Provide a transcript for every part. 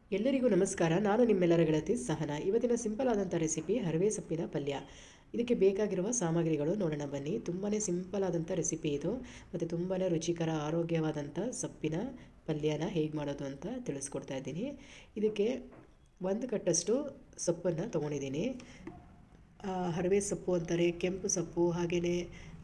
ಎಲ್ಲರಿಗೂ ನಮಸ್ಕಾರ ನಾನು ನಿಮ್ಮೆಲ್ಲರ ಗೆಳತಿ ಸಹನ ಇವತ್ತಿನ ಸಿಂಪಲ್ ಆದಂಥ ರೆಸಿಪಿ ಹರವೆ ಸೊಪ್ಪಿನ ಪಲ್ಯ ಇದಕ್ಕೆ ಬೇಕಾಗಿರುವ ಸಾಮಗ್ರಿಗಳು ನೋಡೋಣ ಬನ್ನಿ ತುಂಬಾ ಸಿಂಪಲ್ ಆದಂಥ ರೆಸಿಪಿ ಇದು ಮತ್ತು ತುಂಬಾ ರುಚಿಕರ ಆರೋಗ್ಯವಾದಂಥ ಸೊಪ್ಪಿನ ಪಲ್ಯನ ಹೇಗೆ ಮಾಡೋದು ಅಂತ ತಿಳಿಸ್ಕೊಡ್ತಾ ಇದ್ದೀನಿ ಇದಕ್ಕೆ ಒಂದು ಕಟ್ಟಷ್ಟು ಸೊಪ್ಪನ್ನು ತೊಗೊಂಡಿದ್ದೀನಿ ಹರವೆ ಸೊಪ್ಪು ಅಂತಾರೆ ಕೆಂಪು ಸೊಪ್ಪು ಹಾಗೆಯೇ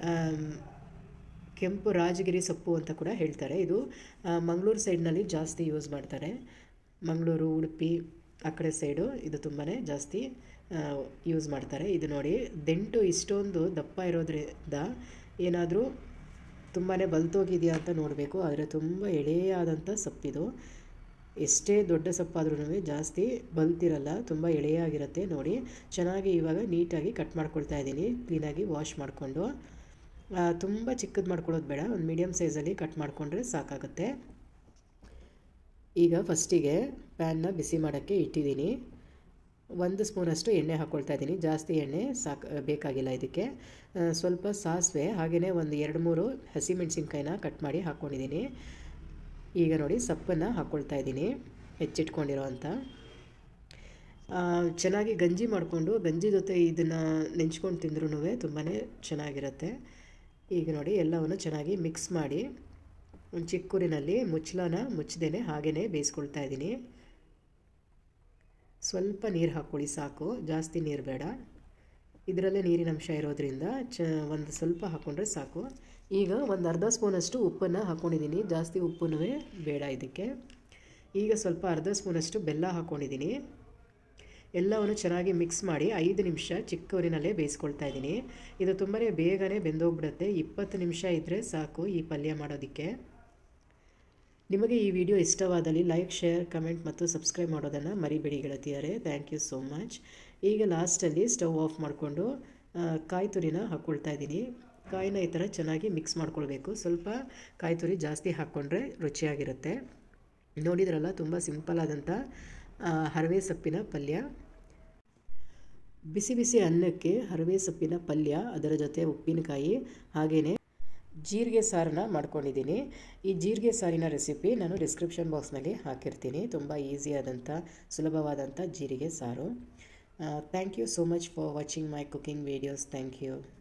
ಕೆಂಪು ರಾಜಗಿರಿ ಸೊಪ್ಪು ಅಂತ ಕೂಡ ಹೇಳ್ತಾರೆ ಇದು ಮಂಗಳೂರು ಸೈಡ್ನಲ್ಲಿ ಜಾಸ್ತಿ ಯೂಸ್ ಮಾಡ್ತಾರೆ ಮಂಗಳೂರು ಉಡುಪಿ ಆ ಕಡೆ ಸೈಡು ಇದು ತುಂಬಾ ಜಾಸ್ತಿ ಯೂಸ್ ಮಾಡ್ತಾರೆ ಇದು ನೋಡಿ ದಂಟು ಇಷ್ಟೊಂದು ದಪ್ಪ ಇರೋದ್ರಿಂದ ಏನಾದರೂ ತುಂಬಾ ಬಲ್ತೋಗಿದೆಯಾ ಅಂತ ನೋಡಬೇಕು ಆದರೆ ತುಂಬ ಎಳೆಯಾದಂಥ ಸೊಪ್ಪಿದು ಎಷ್ಟೇ ದೊಡ್ಡ ಸೊಪ್ಪಾದ್ರೂ ಜಾಸ್ತಿ ಬಲ್ತಿರಲ್ಲ ತುಂಬ ಎಳೆಯಾಗಿರುತ್ತೆ ನೋಡಿ ಚೆನ್ನಾಗಿ ಇವಾಗ ನೀಟಾಗಿ ಕಟ್ ಮಾಡ್ಕೊಳ್ತಾ ಇದ್ದೀನಿ ಕ್ಲೀನಾಗಿ ವಾಶ್ ಮಾಡಿಕೊಂಡು ತುಂಬ ಚಿಕ್ಕದು ಮಾಡ್ಕೊಳ್ಳೋದು ಬೇಡ ಒಂದು ಮೀಡಿಯಮ್ ಸೈಜಲ್ಲಿ ಕಟ್ ಮಾಡಿಕೊಂಡ್ರೆ ಸಾಕಾಗುತ್ತೆ ಈಗ ಫಸ್ಟಿಗೆ ಪ್ಯಾನ್ನ ಬಿಸಿ ಮಾಡೋಕ್ಕೆ ಇಟ್ಟಿದ್ದೀನಿ ಒಂದು ಸ್ಪೂನಷ್ಟು ಎಣ್ಣೆ ಹಾಕ್ಕೊಳ್ತಾ ಇದ್ದೀನಿ ಜಾಸ್ತಿ ಎಣ್ಣೆ ಸಾಕು ಬೇಕಾಗಿಲ್ಲ ಇದಕ್ಕೆ ಸ್ವಲ್ಪ ಸಾಸಿವೆ ಹಾಗೆಯೇ ಒಂದು ಎರಡು ಮೂರು ಹಸಿಮೆಣ್ಸಿನ್ಕಾಯಿನ ಕಟ್ ಮಾಡಿ ಹಾಕ್ಕೊಂಡಿದ್ದೀನಿ ಈಗ ನೋಡಿ ಸಪ್ಪನ್ನು ಹಾಕ್ಕೊಳ್ತಾ ಇದ್ದೀನಿ ಹೆಚ್ಚಿಟ್ಕೊಂಡಿರೋ ಅಂಥ ಚೆನ್ನಾಗಿ ಗಂಜಿ ಮಾಡಿಕೊಂಡು ಗಂಜಿ ಜೊತೆ ಇದನ್ನು ನೆಂಚ್ಕೊಂಡು ತಿಂದ್ರೂ ತುಂಬಾ ಚೆನ್ನಾಗಿರುತ್ತೆ ಈಗ ನೋಡಿ ಎಲ್ಲವನ್ನು ಚೆನ್ನಾಗಿ ಮಿಕ್ಸ್ ಮಾಡಿ ಒಂದು ಚಿಕ್ಕೂರಿನಲ್ಲಿ ಮುಚ್ಚಳನ ಮುಚ್ಚದೇನೆ ಹಾಗೆಯೇ ಬೇಯಿಸ್ಕೊಳ್ತಾ ಇದ್ದೀನಿ ಸ್ವಲ್ಪ ನೀರು ಹಾಕ್ಕೊಳ್ಳಿ ಸಾಕು ಜಾಸ್ತಿ ನೀರು ಬೇಡ ಇದರಲ್ಲೇ ನೀರಿನ ಅಂಶ ಇರೋದ್ರಿಂದ ಚ ಒಂದು ಸ್ವಲ್ಪ ಹಾಕ್ಕೊಂಡ್ರೆ ಸಾಕು ಈಗ ಒಂದು ಅರ್ಧ ಸ್ಪೂನಷ್ಟು ಉಪ್ಪನ್ನು ಹಾಕ್ಕೊಂಡಿದ್ದೀನಿ ಜಾಸ್ತಿ ಉಪ್ಪು ಬೇಡ ಇದಕ್ಕೆ ಈಗ ಸ್ವಲ್ಪ ಅರ್ಧ ಸ್ಪೂನಷ್ಟು ಬೆಲ್ಲ ಹಾಕ್ಕೊಂಡಿದ್ದೀನಿ ಎಲ್ಲವನ್ನು ಚೆನ್ನಾಗಿ ಮಿಕ್ಸ್ ಮಾಡಿ ಐದು ನಿಮಿಷ ಚಿಕ್ಕವರಿನಲ್ಲೇ ಬೇಯಿಸ್ಕೊಳ್ತಾ ಇದ್ದೀನಿ ಇದು ತುಂಬಾ ಬೇಗನೆ ಬೆಂದೋಗ್ಬಿಡುತ್ತೆ ಇಪ್ಪತ್ತು ನಿಮಿಷ ಇದ್ದರೆ ಸಾಕು ಈ ಪಲ್ಯ ಮಾಡೋದಕ್ಕೆ ನಿಮಗೆ ಈ ವಿಡಿಯೋ ಇಷ್ಟವಾದಲ್ಲಿ ಲೈಕ್ ಶೇರ್ ಕಮೆಂಟ್ ಮತ್ತು ಸಬ್ಸ್ಕ್ರೈಬ್ ಮಾಡೋದನ್ನು ಮರಿಬೇಡಿ ಗೆಳತಿಯರೇ ಥ್ಯಾಂಕ್ ಯು ಸೋ ಮಚ್ ಈಗ ಲಾಸ್ಟಲ್ಲಿ ಸ್ಟವ್ ಆಫ್ ಮಾಡಿಕೊಂಡು ಕಾಯಿ ತುರಿನ ಹಾಕ್ಕೊಳ್ತಾ ಇದ್ದೀನಿ ಕಾಯಿನ ಈ ಥರ ಚೆನ್ನಾಗಿ ಮಿಕ್ಸ್ ಮಾಡ್ಕೊಳ್ಬೇಕು ಸ್ವಲ್ಪ ಕಾಯಿ ತುರಿ ಜಾಸ್ತಿ ಹಾಕ್ಕೊಂಡ್ರೆ ರುಚಿಯಾಗಿರುತ್ತೆ ನೋಡಿದ್ರಲ್ಲ ತುಂಬ ಸಿಂಪಲ್ ಆದಂಥ ಹರವೆ ಸೊಪ್ಪಿನ ಪಲ್ಯ ಬಿಸಿ ಬಿಸಿ ಅನ್ನಕ್ಕೆ ಹರವೆ ಸೊಪ್ಪಿನ ಪಲ್ಯ ಅದರ ಜೊತೆ ಉಪ್ಪಿನಕಾಯಿ ಹಾಗೆಯೇ ಜೀರಿಗೆ ಸಾರನ್ನ ಮಾಡ್ಕೊಂಡಿದ್ದೀನಿ ಈ ಜೀರಿಗೆ ಸಾರಿನ ರೆಸಿಪಿ ನಾನು ಡಿಸ್ಕ್ರಿಪ್ಷನ್ ಬಾಕ್ಸ್ನಲ್ಲಿ ಹಾಕಿರ್ತೀನಿ ತುಂಬ ಈಸಿಯಾದಂಥ ಸುಲಭವಾದಂಥ ಜೀರಿಗೆ ಸಾರು thank you so much for watching my cooking videos thank you